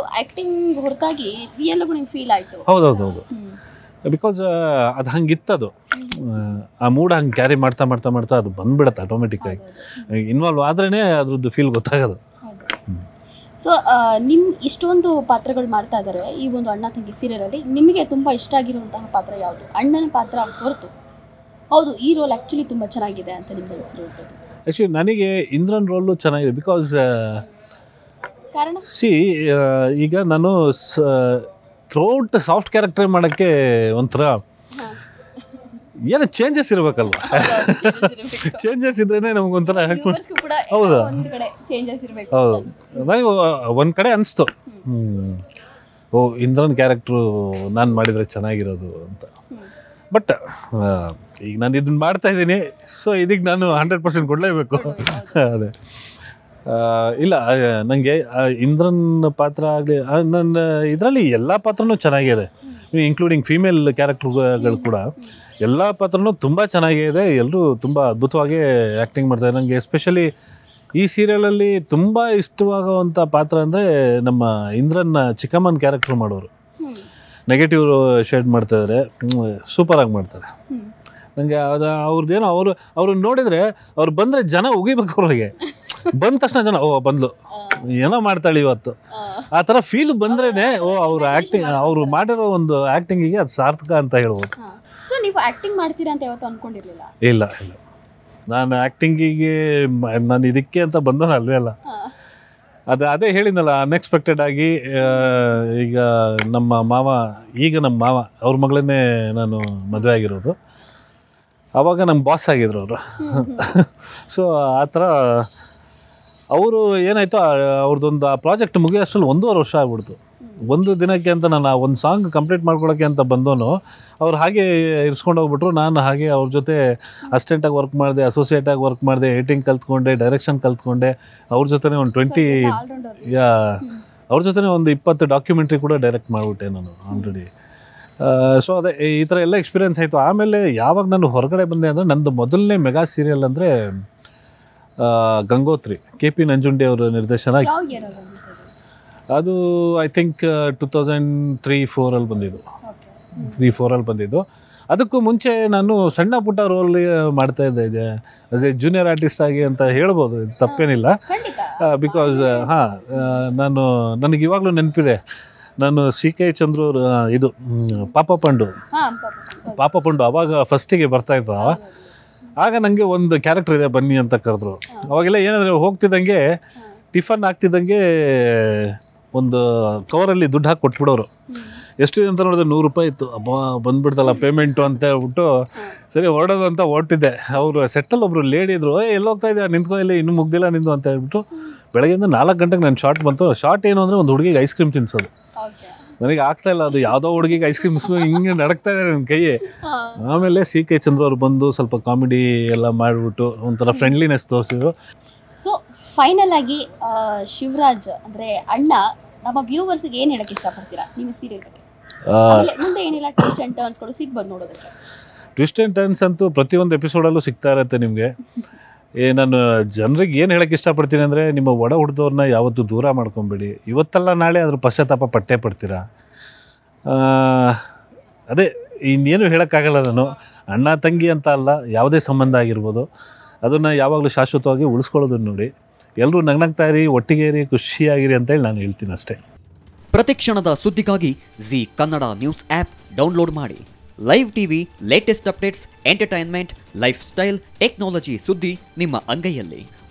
Acting ಹೊರತಾಗಿ real ಆಗೂ ನಿಮ್ಗೆ ಫೀಲ್ ಆಯ್ತು ಹೌದೌದು ಹೌದು ಹ್ಮ್. ಬಿಕಾಸ್ ಅದು ಹಂಗಿತ್ತದು ಆ ಮೂಡ್ ಹಂಗೆ ಕ್ಯಾರಿ ಮಾಡ್ತಾ ಮಾಡ್ತಾ ಮಾಡ್ತಾ ಅದು ಬಂದ್ಬಿಡತ್ತೆ ಆಟೋಮೆಟಿಕ್ಕಾಗಿ ಇನ್ವಾಲ್ವ್ ಆದ್ರೇ ಅದ್ರದ್ದು ಫೀಲ್ ಗೊತ್ತಾಗೋದು ಸೊ ನಿಮ್ ಇಷ್ಟೊಂದು ಪಾತ್ರಗಳು ಮಾಡ್ತಾ ಇದ್ದಾರೆ ಈ ಒಂದು ಅಣ್ಣ ತಂಗಿ serial ಅಲ್ಲಿ ನಿಮಗೆ ತುಂಬಾ ಇಷ್ಟ ಆಗಿರುವಂತಹ ಪಾತ್ರ ಯಾವುದು ಅಣ್ಣನ ಪಾತ್ರ ಹೊರತು ಹೌದು ಈ ರೋಲ್ ಆಕ್ಚುಲಿ ತುಂಬಾ ಚೆನ್ನಾಗಿದೆ ಅಂತ ನಿಮ್ಗೆ ಅನಿಸಿರುವಂಥದ್ದು ಆ್ಯಕ್ಚುಲಿ ನನಗೆ ಇಂದ್ರನ್ ರೋಲು ಚೆನ್ನಾಗಿದೆ ಬಿಕಾಸ್ ಕಾರಣ ಸಿ ಈಗ ನಾನು ಥ್ರೋಟ್ ಸಾಫ್ಟ್ ಕ್ಯಾರೆಕ್ಟರ್ ಮಾಡೋಕ್ಕೆ ಒಂಥರ ಹಾ. ಏನೋ ಚೇಂಜಸ್ ಇರಬೇಕಲ್ವ ಚೇಂಜಸ್ ಇದ್ರೇ ನಮಗೊಂಥರ Viewers ಗೂ ಕೂಡ ಹೌದಾ? ಒಂದ್ ಕಡೆ ಚೇಂಜಸ್ ಇರಬೇಕು ಹೌದು ನನಗೆ ಒಂದು ಕಡೆ ಅನಿಸ್ತು ಓ ಇಂದ್ರನ್ ಕ್ಯಾರೆಕ್ಟ್ರು ನಾನು ಮಾಡಿದರೆ ಚೆನ್ನಾಗಿರೋದು ಅಂತ ಬಟ್ ಈಗ ನಾನು ಇದನ್ನ ಮಾಡ್ತಾ ಇದ್ದೀನಿ ಸೊ ಇದಕ್ಕೆ ನಾನು ಹಂಡ್ರೆಡ್ ಪರ್ಸೆಂಟ್ ಕೊಡಲೇಬೇಕು ಅದೇ ಆ, ಇಲ್ಲ ನನಗೆ ಇಂದ್ರನ್ ಪಾತ್ರ ಆಗಲಿ ನನ್ನ ಇದರಲ್ಲಿ ಎಲ್ಲ ಪಾತ್ರನೂ ಚೆನ್ನಾಗಿದೆ ಇನ್ಕ್ಲೂಡಿಂಗ್ ಫೀಮೇಲ್ ಕ್ಯಾರೆಕ್ಟರ್ಗಳು ಕೂಡ ಎಲ್ಲ ಪಾತ್ರನೂ ತುಂಬ ಚೆನ್ನಾಗಿದೆ ಎಲ್ಲರೂ ತುಂಬ ಅದ್ಭುತವಾಗಿ ಆ್ಯಕ್ಟಿಂಗ್ ಮಾಡ್ತಾರೆ ನನಗೆ ಎಸ್ಪೆಷಲಿ ಈ ಸೀರಿಯಲಲ್ಲಿ ತುಂಬ ಇಷ್ಟವಾಗುವಂಥ ಪಾತ್ರ ಅಂದರೆ ನಮ್ಮ ಇಂದ್ರನ್ನ ಚಿಕ್ಕಮ್ಮನ ಕ್ಯಾರೆಕ್ಟರ್ ಮಾಡೋರು ನೆಗೆಟಿವ್ ಶೇಡ್ ಮಾಡ್ತಾಯಿದ್ದಾರೆ ಸೂಪರಾಗಿ ಮಾಡ್ತಾರೆ ನನಗೆ ಅದು ಅವ್ರದ್ದೇನೋ ಅವರು ಅವ್ರನ್ನ ನೋಡಿದರೆ ಅವ್ರು ಬಂದರೆ ಜನ ಉಗಿಬೇಕು ಅವ್ರಿಗೆ ಬಂದ ತಕ್ಷಣ ಜನ ಓ ಬಂದ್ಲು ಏನೋ ಮಾಡ್ತಾಳೆ ಇವತ್ತು ಆ ಥರ ಫೀಲ್ ಬಂದ್ರೇ ಓ ಅವ್ರು ಆ್ಯಕ್ಟಿಂಗ್ ಅವರು ಮಾಡಿರೋ ಒಂದು ಆ್ಯಕ್ಟಿಂಗಿಗೆ ಅದು ಸಾರ್ಥಕ ಅಂತ ಹೇಳ್ಬೋದು ಸೊ ನೀವು ಆಕ್ಟಿಂಗ್ ಮಾಡ್ತೀರಾ ಅಂತ ಯಾವತ್ತೂ ಅನ್ಕೊಂಡಿರ್ಲಿಲ್ಲ ಇಲ್ಲ ಇಲ್ಲ ನಾನು ಆ್ಯಕ್ಟಿಂಗಿಗೆ ನಾನು ಇದಕ್ಕೆ ಅಂತ ಬಂದನು ಅಲ್ವೇ ಅಲ್ಲ ಅದು ಅದೇ ಹೇಳಿದ್ನಲ್ಲ ಅನ್ಎಕ್ಸ್ಪೆಕ್ಟೆಡ್ ಆಗಿ ಆ, ಈಗ ನಮ್ಮ ಮಾವ ಈಗ ನಮ್ಮ ಮಾವ ಅವ್ರ ಮಗಳನ್ನೇ ನಾನು ಮದುವೆ ಆಗಿರೋದು ಆವಾಗ ನಮ್ಮ ಬಾಸ್ ಆಗಿದ್ರು ಅವರು ಸೊ ಆ ಥರ ಅವರು ಏನಾಯಿತು ಅವ್ರದ್ದೊಂದು ಆ ಪ್ರಾಜೆಕ್ಟ್ ಮುಗಿಯೋಷ್ಟ್ರಲ್ಲಿ ಒಂದೂವರೆ ವರ್ಷ ಆಗ್ಬಿಡ್ತು ಒಂದು ದಿನಕ್ಕೆ ಅಂತ ನಾನು ಆ ಒಂದು ಸಾಂಗ್ ಕಂಪ್ಲೀಟ್ ಮಾಡ್ಕೊಳ್ಳೋಕ್ಕೆ ಅಂತ ಬಂದವನು ಅವ್ರು ಹಾಗೆ ಇರಿಸ್ಕೊಂಡು ಹೋಗ್ಬಿಟ್ರು ನಾನು ಹಾಗೆ ಅವ್ರ ಜೊತೆ ಅಸಿಸ್ಟೆಂಟಾಗಿ ವರ್ಕ್ ಮಾಡಿದೆ ಅಸೋಸಿಯೇಟಾಗಿ ವರ್ಕ್ ಮಾಡಿದೆ ಏಟಿಂಗ್ ಕಲ್ತ್ಕೊಂಡೆ ಡೈರೆಕ್ಷನ್ ಕಲ್ತ್ಕೊಂಡೆ ಅವ್ರ ಜೊತೆನೇ ಒಂದು ಟ್ವೆಂಟಿ ಆಲ್ರೌಂಡರ್ ಯಾ ಅವ್ರ ಜೊತೆನೇ ಒಂದು ಇಪ್ಪತ್ತು ಡಾಕ್ಯುಮೆಂಟ್ರಿ ಕೂಡ ಡೈರೆಕ್ಟ್ ಮಾಡಿಬಿಟ್ಟೆ ನಾನು ಆಲ್ರೆಡಿ ಸೊ ಅದೇ ಈ ಥರ ಎಲ್ಲ ಎಕ್ಸ್ಪೀರಿಯನ್ಸ್ ಆಯಿತು ಆಮೇಲೆ ಯಾವಾಗ ನಾನು ಹೊರಗಡೆ ಬಂದೆ ಅಂದರೆ ನಂದು ಮೊದಲನೇ ಮೆಗಾ ಸೀರಿಯಲ್ ಅಂದರೆ ಗಂಗೋತ್ರಿ ಕೆ ಪಿ ನಂಜುಂಡಿ ಅವರ ನಿರ್ದೇಶನ ಯಾವ ಇಯರ್ ಅದು I think two thousand three ಫೋರಲ್ಲಿ ಬಂದಿದ್ದು ಓಕೆ ತ್ರೀ ಫೋರಲ್ಲಿ ಬಂದಿದ್ದು ಅದಕ್ಕೂ ಮುಂಚೆ ನಾನು ಸಣ್ಣ ಪುಟ್ಟ ರೋಲ್ ಮಾಡ್ತಾ ಇದ್ದೆ ಆಸ್ ಎ ಜೂನಿಯರ್ ಆರ್ಟಿಸ್ಟ್ ಆಗಿ ಅಂತ ಹೇಳ್ಬೋದು ಇದು ತಪ್ಪೇನಿಲ್ಲ ಖಂಡಿತ ಬಿಕಾಸ್ ಹಾಂ ನಾನು ನನಗೆ ಇವಾಗಲೂ ನೆನಪಿದೆ ನಾನು ಸಿ ಕೆ ಚಂದ್ರು ಅವ್ರ, ಆ, ಇದು ಮ್, ಪಾಪ ಪಂಡು ಹಾ ಪಾಪ ಪಾಪ ಪಂಡು ಅವಾಗ ಫಸ್ಟಿಗೆ ಬರ್ತಾ ಇದ್ದ ಆಗ ನನಗೆ ಒಂದು ಕ್ಯಾರೆಕ್ಟರ್ ಇದೆ ಬನ್ನಿ ಅಂತ ಕರೆದ್ರು ಅವಾಗೆಲ್ಲ ಏನಂದರೆ ಹೋಗ್ತಿದ್ದಂಗೆ ಟಿಫನ್ ಹಾಕ್ತಿದ್ದಂಗೆ ಒಂದು ಕವರಲ್ಲಿ ದುಡ್ಡು ಹಾಕಿ ಕೊಟ್ಬಿಡೋರು ಎಷ್ಟು ಅಂತ ನೋಡಿದ್ರೆ ನೂರು ರೂಪಾಯಿ ಇತ್ತು ಅಬ್ಬಾ ಬಂದ್ಬಿಡ್ತಲ್ಲ ಪೇಮೆಂಟು ಅಂತ ಹೇಳ್ಬಿಟ್ಟು ಸರಿ ಹೊರಡೋದು ಅಂತ ಹೊರಟಿದ್ದೆ ಅವರು ಸೆಟ್ಟಲ್ಲಿ ಒಬ್ರು ಲೇಡಿ ಇದ್ರು ಏ ಎಲ್ಲಿ ಹೋಗ್ತಾ ಇದ್ದೆ ನಿಂತ್ಕೊ ಇಲ್ಲಿ ಇನ್ನೂ ಮುಗ್ದಿಲ್ಲ ನಿಂದು ಅಂತ ಹೇಳ್ಬಿಟ್ಟು ಬೆಳಗ್ಗೆಯಿಂದ ನಾಲ್ಕು ಗಂಟೆಗೆ ನನ್ನ ಶಾರ್ಟ್ ಬಂತು ಶಾರ್ಟ್ ಏನು ಅಂದರೆ ಒಂದು ಹುಡುಗಿಗೆ ಐಸ್ ಕ್ರೀಮ್ ತಿನ್ಸೋದು ಓಕೆ ನನಗೆ ಆಗ್ತಾ ಇಲ್ಲ ಅದು ಯಾವುದೋ ಹುಡುಗಿಗೆ ಐಸ್ ಕ್ರೀಮ್ ಹಿಂಗೆ ನಡಕ್ತಾ ಇದೆ ನನ್ನ ಕೈ ಆಮೇಲೆ ಸಿ ಕೆ ಚಂದ್ರ ಅವ್ರು ಬಂದು ಸ್ವಲ್ಪ ಕಾಮಿಡಿ ಎಲ್ಲ ಮಾಡಿಬಿಟ್ಟು ಒಂಥರ ಫ್ರೆಂಡ್ಲಿನೆಸ್ ತೋರಿಸಿದ್ರು ಸೊ ಫೈನಲ್ ಆಗಿ ಆ, ಶಿವರಾಜ್ ಅಂದ್ರೆ ಅಣ್ಣ ನಮ್ಮ ವ್ಯೂವರ್ಸ್ಗೆ ಏನ್ ಹೇಳಕ್ ಇಷ್ಟಪಡ್ತೀರಾ ನಿಮ್ಮ ಸೀರಿಯಲ್ ಬಗ್ಗೆ ಆಮೇಲೆ ಮುಂದೆ ಏನಿಲ್ಲ ಟ್ವಿಸ್ಟ್ ಅಂಡ್ ಟರ್ನ್ಸ್ಗಳು ಸಿಗ್ಬೋದು ನೋಡೋದಕ್ಕೆ ಟ್ವಿಸ್ಟ್ ಆ್ಯಂಡ್ ಟರ್ನ್ಸ್ ಅಂತೂ ಪ್ರತಿಯೊಂದು ಎಪಿಸೋಡಲ್ಲೂ ಸಿಗ್ತಾ ಇರುತ್ತೆ ನಿಮಗೆ ಏ ನಾನು ಜನರಿಗೆ ಏನು ಹೇಳಕ್ಕೆ ಇಷ್ಟಪಡ್ತೀನಿ ಅಂದರೆ ನಿಮ್ಮ ಒಡ ಹುಡ್ದವ್ರನ್ನ ಯಾವತ್ತೂ ದೂರ ಮಾಡ್ಕೊಬೇಡಿ ಇವತ್ತಲ್ಲ ನಾಳೆ ಅದ್ರ ಪಶ್ಚಾತ್ತಾಪ ಪಟ್ಟೇ ಪಡ್ತೀರಾ ಆ, ಅದೇ ಇನ್ನೇನು ಹೇಳೋಕ್ಕಾಗಲ್ಲ ನಾನು ಅಣ್ಣ ತಂಗಿ ಅಂತ ಅಲ್ಲ ಯಾವುದೇ ಸಂಬಂಧ ಆಗಿರ್ಬೋದು ಅದನ್ನು ಯಾವಾಗಲೂ ಶಾಶ್ವತವಾಗಿ ಉಳಿಸ್ಕೊಳ್ಳೋದನ್ನು ನೋಡಿ ಎಲ್ಲರೂ ನಗ್ನಗ್ತಾ ಇರಿ ಒಟ್ಟಿಗೆ ಇರಿ ಖುಷಿಯಾಗಿರಿ ಅಂತೇಳಿ ನಾನು ಹೇಳ್ತೀನಿ ಅಷ್ಟೇ ಪ್ರತಿಕ್ಷಣದ ಸುದ್ದಿಗಾಗಿ Zee Kannada news app download ಮಾಡಿ live TV latest updates entertainment lifestyle technology ಸುದ್ದಿ ನಿಮ್ಮ ಅಂಗೈಯಲ್ಲಿ